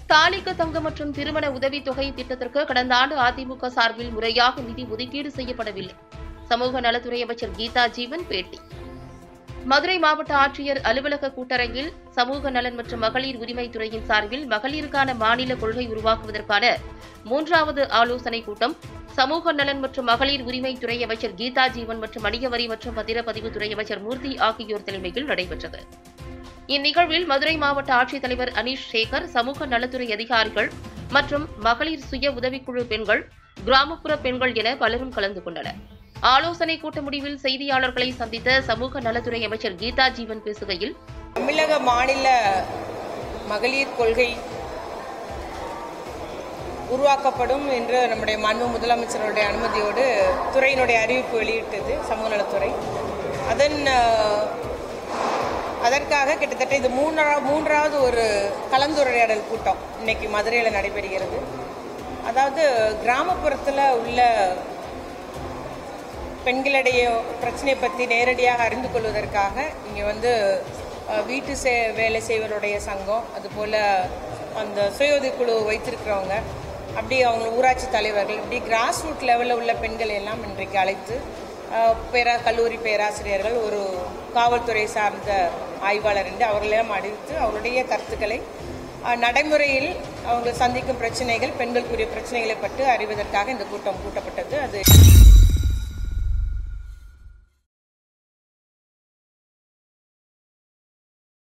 தாலிக்கு தங்கம் மற்றும் திருமண உதவித் தொகை திட்டத்திற்கு கடந்த ஆண்டு அதிமுக சார்பில் முறையாக நிதி ஒதுக்கீடு செய்யப்படவில்லை சமூக நலத்துறை அமைச்சர் கீதா ஜீவன் பேட்டி மதுரை மாவட்ட ஆட்சியர் அலுவலக கூட்டரங்கில் சமூக நலன் மற்றும் மகளிர் உரிமைத் துறையின் சார்பில் மகளிருக்கான மாநில கொள்கை உருவாக்குவதற்கான மூன்றாவது ஆலோசனைக் கூட்டம் சமூக நலன் மற்றும் மகளிர் உரிமைத் துறை அமைச்சர் கீதா ஜீவன் மற்றும் வணிக வரி மற்றும் பத்திரப்பதிவு துறை அமைச்சர் மூர்த்தி ஆகியோர் தலைமையில் நடைபெற்றது இந்நிகழ்வில் மதுரை மாவட்ட ஆட்சித்தலைவர் அனீஷ் சேகர் சமூக நலத்துறை அதிகாரிகள் மற்றும் மகளிர் சுய உதவிக்குழு பெண்கள் கிராமப்புற பெண்கள் என பலரும் கலந்து கொண்டனர் ஆலோசனைக் கூட்ட முடிவில் செய்தியாளர்களை சந்தித்த சமூக நலத்துறை அமைச்சர் கீதா ஜீவன் பேசுகையில் தமிழக மாநில மகளிர் கொள்கை உருவாக்கப்படும் என்று நம்முடைய மாண்பு முதலமைச்சருடைய அனுமதியோடு துறையினுடைய அறிவிப்பு வெளியிட்டது சமூக நலத்துறை அதன் அஹ், அதற்காக கிட்டத்தட்ட இது மூன்றாவது மூன்றாவது ஒரு கலந்துரையாடல் கூட்டம் இன்னைக்கு மதுரையில் நடைபெறுகிறது அதாவது கிராமப்புறத்தில் உள்ள பெண்களுடைய பிரச்சனையை பற்றி நேரடியாக அறிந்து கொள்வதற்காக இங்கே வந்து அஹ், வீட்டு சே வேலை செய்வருடைய சங்கம் அதுபோல் அந்த சுய உதவிக்குழு வைத்திருக்கிறவங்க அப்படி அவங்க ஊராட்சி தலைவர்கள் இப்படி கிராஸ் ரூட் லெவலில் உள்ள பெண்களை எல்லாம் இன்றைக்கு அழைத்து அஹ், பேரா கல்லூரி பேராசிரியர்கள் ஒரு காவல்துறை சார்ந்த ஆய்வாளர் என்று அவர்களெல்லாம் அழைத்து அவருடைய கருத்துக்களை அஹ், நடைமுறையில் அவங்க சந்திக்கும் பிரச்சனைகள் பெண்களுக்குரிய பிரச்சனைகளை பற்றி அறிவதற்காக இந்த கூட்டம் கூட்டப்பட்டது அது